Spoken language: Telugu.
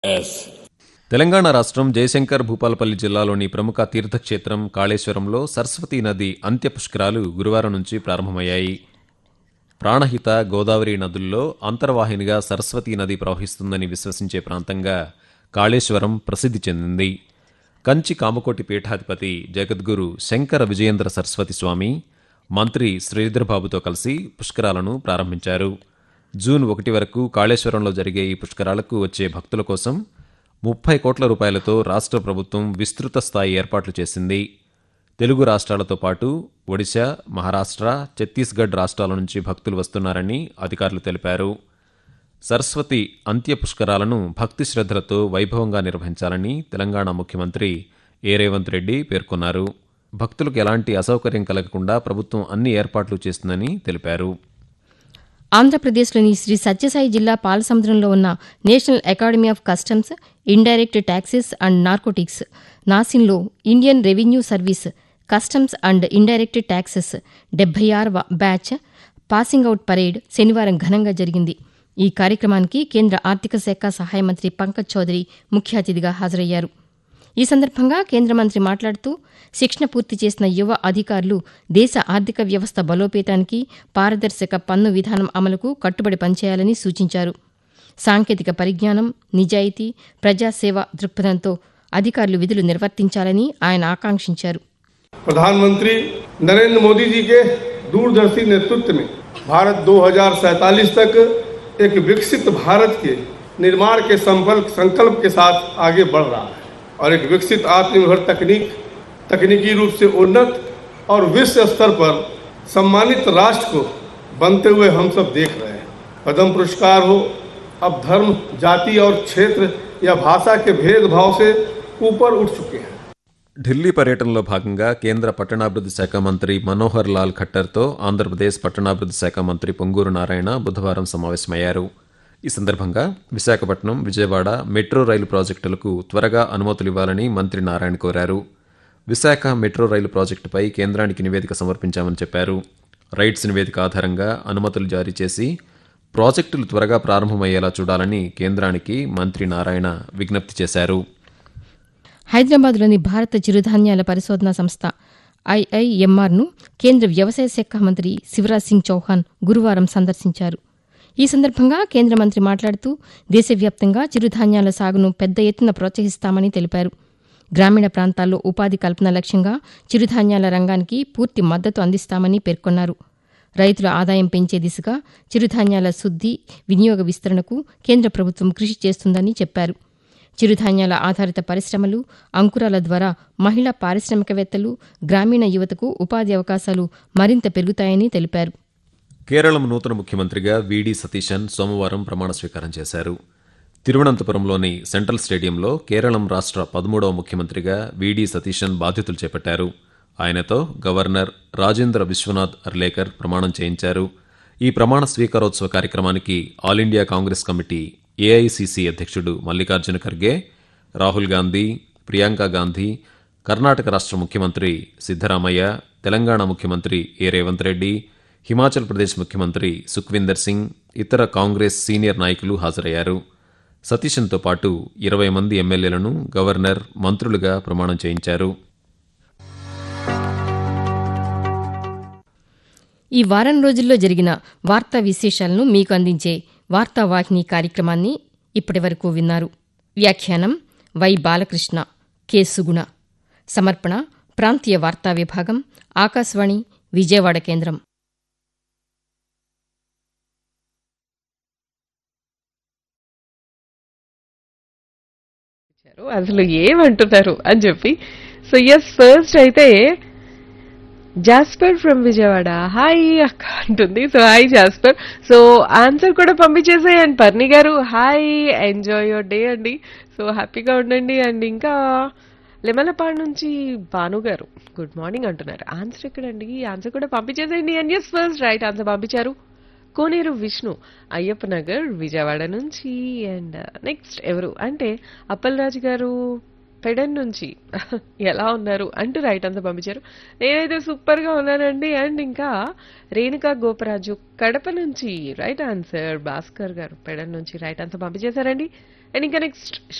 ఎస్ తెలంగాణ రాష్ట్రం జయశంకర్ భూపాలపల్లి జిల్లాలోని ప్రముఖ తీర్థక్షేత్రం కాళేశ్వరంలో సరస్వతీ నది అంత్య పుష్కరాలు గురువారం నుంచి ప్రారంభమయ్యాయి ప్రాణహిత గోదావరి నదుల్లో అంతర్వాహినిగా సరస్వతీ నది ప్రవహిస్తుందని విశ్వసించే ప్రాంతంగా కాళేశ్వరం ప్రసిద్ధి చెందింది కంచి కామకోటి పీఠాధిపతి జగద్గురు శంకర విజయేంద్ర సరస్వతి స్వామి మంత్రి శ్రీధర్బాబుతో కలిసి పుష్కరాలను ప్రారంభించారు జూన్ ఒకటి వరకు కాళేశ్వరంలో జరిగే ఈ పుష్కరాలకు వచ్చే భక్తుల కోసం ముప్పై కోట్ల రూపాయలతో రాష్ట్ర ప్రభుత్వం విస్తృత స్థాయి ఏర్పాట్లు చేసింది తెలుగు రాష్ట్రాలతో పాటు ఒడిశా మహారాష్ట్ర ఛత్తీస్గఢ్ రాష్ట్రాల నుంచి భక్తులు వస్తున్నారని అధికారులు తెలిపారు సరస్వతి అంత్య పుష్కరాలను భక్తి శ్రద్ధలతో వైభవంగా నిర్వహించాలని తెలంగాణ ముఖ్యమంత్రి ఏ రేవంత్ రెడ్డి పేర్కొన్నారు భక్తులకు ఎలాంటి అసౌకర్యం కలగకుండా ప్రభుత్వం అన్ని ఏర్పాట్లు చేస్తుందని తెలిపారు ఆంధ్రప్రదేశ్లోని శ్రీ సత్యసాయి జిల్లా పాలసముద్రంలో ఉన్న national academy of customs indirect taxes and narcotics నాసిన్లో Indian revenue service customs and indirect taxes డెబ్బై ఆరవ బ్యాచ్ పాసింగ్ అవుట్ పరేడ్ శనివారం ఘనంగా జరిగింది ఈ కార్యక్రమానికి కేంద్ర ఆర్థిక శాఖ సహాయ మంత్రి పంకజ్ చౌదరి ముఖ్య అతిథిగా హాజరయ్యారు ఈ సందర్భంగా కేంద్ర మంత్రి మాట్లాడుతూ శిక్షణ పూర్తి చేసిన యువ అధికారులు దేశ ఆర్థిక వ్యవస్థ బలోపేతానికి పారదర్శక పన్ను విధానం అమలుకు కట్టుబడి పనిచేయాలని సూచించారు సాంకేతిక పరిజ్ఞానం నిజాయితీ ప్రజాసేవ దృక్పథంతో అధికారులు విధులు నిర్వర్తించాలని ఆయన ఆకాంక్షించారు प्रधानमंत्री नरेंद्र मोदी जी के दूरदर्शी नेतृत्व में भारत 2047 तक एक विकसित भारत के निर्माण के संकल्प संकल्प के साथ आगे बढ़ रहा है और एक विकसित आत्मनिर्भर तकनीक तकनीकी रूप से उन्नत और विश्व स्तर पर सम्मानित राष्ट्र को बनते हुए हम सब देख रहे हैं पद्म पुरस्कार हो अब धर्म जाति और क्षेत्र या भाषा के भेदभाव से ऊपर उठ चुके हैं ఢిల్లీ పర్యటనలో భాగంగా కేంద్ర పట్టణాభివృద్ధి శాఖ మంత్రి మనోహర్ లాల్ ఖట్టర్తో ఆంధ్రప్రదేశ్ పట్టణాభివృద్ధి శాఖ మంత్రి పొంగూరు నారాయణ బుధవారం సమావేశమయ్యారు ఈ సందర్భంగా విశాఖపట్నం విజయవాడ మెట్రో రైలు ప్రాజెక్టులకు త్వరగా అనుమతులు ఇవ్వాలని మంత్రి నారాయణ కోరారు విశాఖ మెట్రో రైలు ప్రాజెక్టుపై కేంద్రానికి నివేదిక సమర్పించామని చెప్పారు రైట్స్ నివేదిక ఆధారంగా అనుమతులు జారీ చేసి ప్రాజెక్టులు త్వరగా ప్రారంభమయ్యేలా చూడాలని కేంద్రానికి మంత్రి నారాయణ విజ్ఞప్తి చేశారు హైదరాబాద్లోని భారత చిరుధాన్యాల పరిశోధనా సంస్థ ఐఐఎంఆర్ను కేంద్ర వ్యవసాయ శాఖ మంత్రి శివరాజ్ సింగ్ చౌహాన్ గురువారం సందర్శించారు ఈ సందర్భంగా కేంద్ర మంత్రి మాట్లాడుతూ దేశవ్యాప్తంగా చిరుధాన్యాల సాగును పెద్ద ఎత్తున ప్రోత్సహిస్తామని తెలిపారు గ్రామీణ ప్రాంతాల్లో ఉపాధి కల్పన లక్ష్యంగా చిరుధాన్యాల రంగానికి పూర్తి మద్దతు అందిస్తామని పేర్కొన్నారు రైతుల ఆదాయం పెంచే దిశగా చిరుధాన్యాల శుద్ది వినియోగ విస్తరణకు కేంద్ర ప్రభుత్వం కృషి చేస్తుందని చెప్పారు చిరుధాన్యాల ఆధారిత పరిశ్రమలు అంకురాల ద్వారా మహిళా పారిశ్రామికవేత్తలు గ్రామీణ యువతకు ఉపాధి అవకాశాలు మరింత పెరుగుతాయని తెలిపారు కేరళం నూతన ముఖ్యమంత్రిగా వీడి సతీశన్ సోమవారం ప్రమాణ స్వీకారం చేశారు తిరువనంతపురంలోని సెంట్రల్ స్టేడియంలో కేరళం రాష్ట్ర పదమూడవ ముఖ్యమంత్రిగా వీడి సతీశన్ బాధ్యతలు చేపట్టారు ఆయనతో గవర్నర్ రాజేంద్ర విశ్వనాథ్ అర్లేకర్ ప్రమాణం చేయించారు ఈ ప్రమాణ స్వీకారోత్సవ కార్యక్రమానికి all India Congress committee AICC అధ్యక్షుడు మల్లికార్జున ఖర్గే రాహుల్ గాంధీ ప్రియాంక గాంధీ కర్ణాటక రాష్ట్ర ముఖ్యమంత్రి సిద్దరామయ్య తెలంగాణ ముఖ్యమంత్రి ఏ రేవంత్ రెడ్డి హిమాచల్ ప్రదేశ్ ముఖ్యమంత్రి సుఖ్వీందర్ సింగ్ ఇతర కాంగ్రెస్ సీనియర్ నాయకులు హాజరయ్యారు సతీశన్తో పాటు ఇరవై మంది ఎమ్మెల్యేలను గవర్నర్ మంత్రులుగా ప్రమాణం చేయించారు ఈ వారం రోజుల్లో జరిగిన వార్తా విశేషాలను మీకు అందించే వార్తావాహిని కార్యక్రమాన్ని ఇప్పటివరకు విన్నారు వ్యాఖ్యానం వై బాలకృష్ణ కె సుగుణ సమర్పణ ప్రాంతీయ వార్తా విభాగం ఆకాశవాణి విజయవాడ కేంద్రం ఇచ్చారు. అసలు ఏమంటున్నారు అని చెప్పి సో ఎస్ ఫస్ట్ అయితే జాస్పర్ ఫ్రమ్ విజయవాడ హాయ్ అక్క అంటుంది so hi Jasper so answer కూడా పంపించేసాయి and Parni garu hi enjoy your day అండి సో హ్యాపీగా ఉండండి అండ్ ఇంకా లెమలపాడు నుంచి భాను గారు గుడ్ మార్నింగ్ అంటున్నారు ఆన్సర్ ఎక్కడండి ఆన్సర్ కూడా పంపించేసేయండి and yes first right answer పంపించారు కోనేరు విష్ణు అయ్యప్ప నగర్ విజయవాడ నుంచి అండ్ నెక్స్ట్ ఎవరు అంటే అప్పలరాజు గారు పెడన్ నుంచి ఎలా ఉన్నారు అంటూ రైట్ అంతా పంపించారు నేనైతే సూపర్ గా ఉన్నానండి అండ్ ఇంకా రేణుకా గోపరాజు కడప నుంచి రైట్ ఆన్సర్ భాస్కర్ గారు పెడన్ నుంచి రైట్ అంతా పంపించేశారండి అండ్ ఇంకా నెక్స్ట్